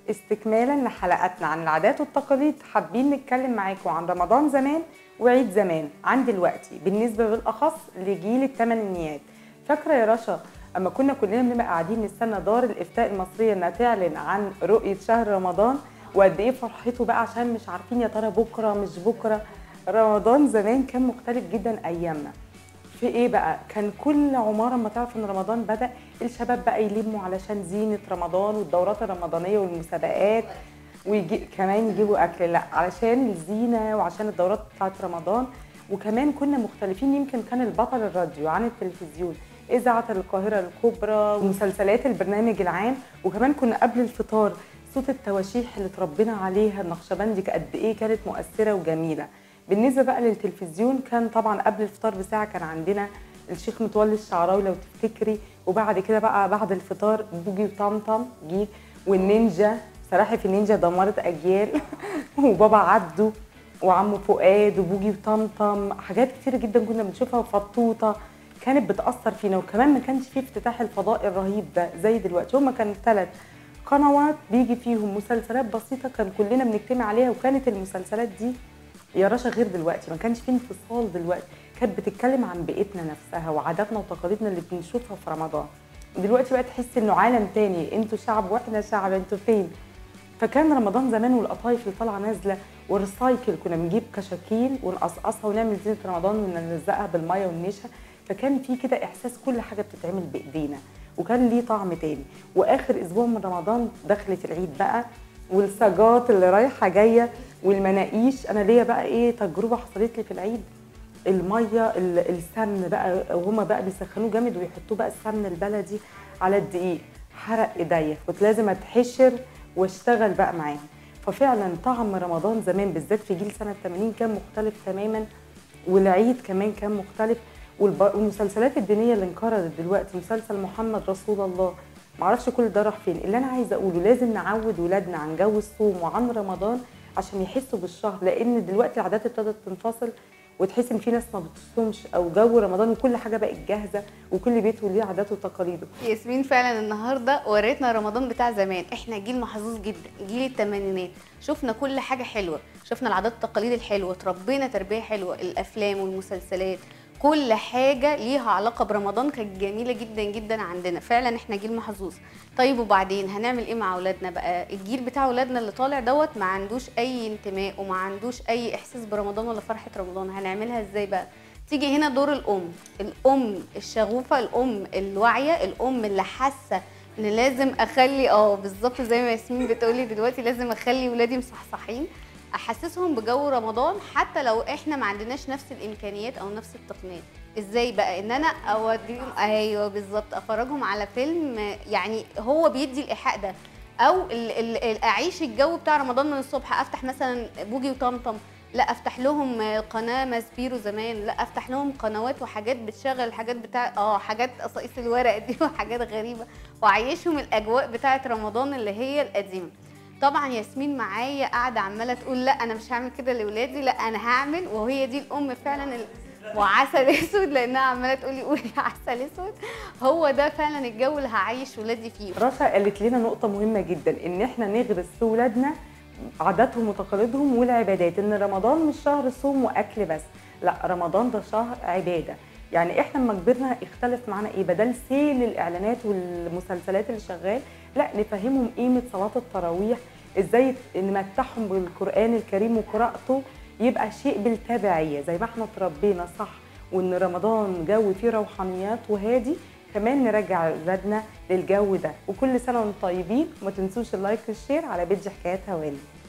استكمالا لحلقاتنا عن العادات والتقاليد حابين نتكلم معاكم عن رمضان زمان وعيد زمان عن دلوقتي بالنسبه بالاخص لجيل الثمانينيات فاكره يا رشا اما كنا كلنا بنبقى قاعدين نستنى دار الافتاء المصريه انها تعلن عن رؤيه شهر رمضان وقد ايه فرحته بقى عشان مش عارفين يا ترى بكره مش بكره رمضان زمان كان مختلف جدا ايامنا في ايه بقى كان كل عماره ما تعرف ان رمضان بدا الشباب بقى يلموا علشان زينه رمضان والدورات الرمضانيه والمسابقات ويجي كمان يجيبوا اكل لا علشان الزينه وعشان الدورات بتاعت رمضان وكمان كنا مختلفين يمكن كان البطل الراديو عن التلفزيون اذاعه القاهره الكبرى ومسلسلات البرنامج العام وكمان كنا قبل الفطار صوت التواشيح اللي اتربينا عليها النقشبندي قد ايه كانت مؤثره وجميله بالنسبه بقى للتلفزيون كان طبعا قبل الفطار بساعه كان عندنا الشيخ متولي الشعراوي لو تفتكري وبعد كده بقى بعد الفطار بوجي وطمطم جه والنينجا سلاحف النينجا دمرت اجيال وبابا عبده وعمه فؤاد وبوجي وطمطم حاجات كتير جدا كنا بنشوفها وفطوطه كانت بتاثر فينا وكمان ما كانش فيه افتتاح الفضاء الرهيب ده زي دلوقتي هما كانوا ثلاث قنوات بيجي فيهم مسلسلات بسيطه كان كلنا بنجتمع عليها وكانت المسلسلات دي يا رشا غير دلوقتي ما كانش في انفصال دلوقتي كانت بتتكلم عن بيئتنا نفسها وعاداتنا وتقاليدنا اللي بنشوفها في رمضان دلوقتي بقى تحس انه عالم تاني انتوا شعب واحنا شعب انتوا فين فكان رمضان زمان والقطايف اللي طالعه نازله والريسايكل كنا بنجيب كشاكيل ونقصقصها ونعمل زينه رمضان ونلزقها بالميه والنشا فكان في كده احساس كل حاجه بتتعمل بايدينا وكان ليه طعم تاني واخر اسبوع من رمضان دخلت العيد بقى والسجات اللي رايحه جايه والمناقيش انا ليا بقى ايه تجربه حصلت لي في العيد الميه السمن بقى وهما بقى بيسخنوه جامد ويحطوه بقى السمن البلدي على الدقيق حرق ايديا كنت لازم اتحشر واشتغل بقى معاهم ففعلا طعم رمضان زمان بالذات في جيل سنه 80 كان مختلف تماما والعيد كمان كان مختلف والمسلسلات الدينيه اللي انقرضت دلوقتي مسلسل محمد رسول الله معرفش كل ده راح فين اللي انا عايزه اقوله لازم نعود ولادنا عن جو الصوم وعن رمضان عشان يحسوا بالشهر لان دلوقتي العادات ابتدت تنفصل وتحس ان في ناس ما بتصومش او جو رمضان وكل حاجه بقت جاهزه وكل بيت وليه عاداته وتقاليده ياسمين فعلا النهارده وريتنا رمضان بتاع زمان احنا جيل محظوظ جدا جيل الثمانينات شفنا كل حاجه حلوه شفنا العادات والتقاليد الحلوه تربينا تربيه حلوه الافلام والمسلسلات كل حاجه ليها علاقه برمضان كانت جميله جدا جدا عندنا فعلا احنا جيل محظوظ طيب وبعدين هنعمل ايه مع اولادنا بقى الجيل بتاع اولادنا اللي طالع دوت ما عندوش اي انتماء وما عندوش اي احساس برمضان ولا فرحه رمضان هنعملها ازاي بقى تيجي هنا دور الام الام الشغوفه الام الواعيه الام اللي حاسه ان لازم اخلي اه بالظبط زي ما ياسمين بتقولي دلوقتي لازم اخلي ولادي مصحصحين احسسهم بجو رمضان حتى لو احنا ما عندناش نفس الامكانيات او نفس التقنيات ازاي بقى ان انا اوديهم ايوه بالظبط افرجهم على فيلم يعني هو بيدي الايحاء ده او ال ال اعيش الجو بتاع رمضان من الصبح افتح مثلا بوجي وطمطم لا افتح لهم قناه ماسبيرو زمان لا افتح لهم قنوات وحاجات بتشغل الحاجات بتاع اه حاجات قصايص الورق دي وحاجات غريبه واعيشهم الاجواء بتاعه رمضان اللي هي القديمه طبعا ياسمين معايا قاعده عماله تقول لا انا مش هعمل كده لاولادي لا انا هعمل وهي دي الام فعلا ال... وعسل اسود لانها عماله تقول لي قولي عسل اسود هو ده فعلا الجو اللي هعيش ولادي فيه رشا قالت لنا نقطه مهمه جدا ان احنا نغرس في ولادنا عاداتهم وتقاليدهم والعبادات ان رمضان مش شهر صوم واكل بس لا رمضان ده شهر عباده يعني احنا لما كبرنا اختلف معانا ايه بدل سيل الاعلانات والمسلسلات اللي شغال لا نفهمهم قيمه صلاه التراويح ازاي نمتعهم بالقران الكريم وقراءته يبقى شيء بالتبعيه زي ما احنا اتربينا صح وان رمضان جو فيه روحانيات وهادي كمان نرجع اولادنا للجو ده وكل سنه وانتم طيبين وما تنسوش اللايك والشير على بيج حكايات هواني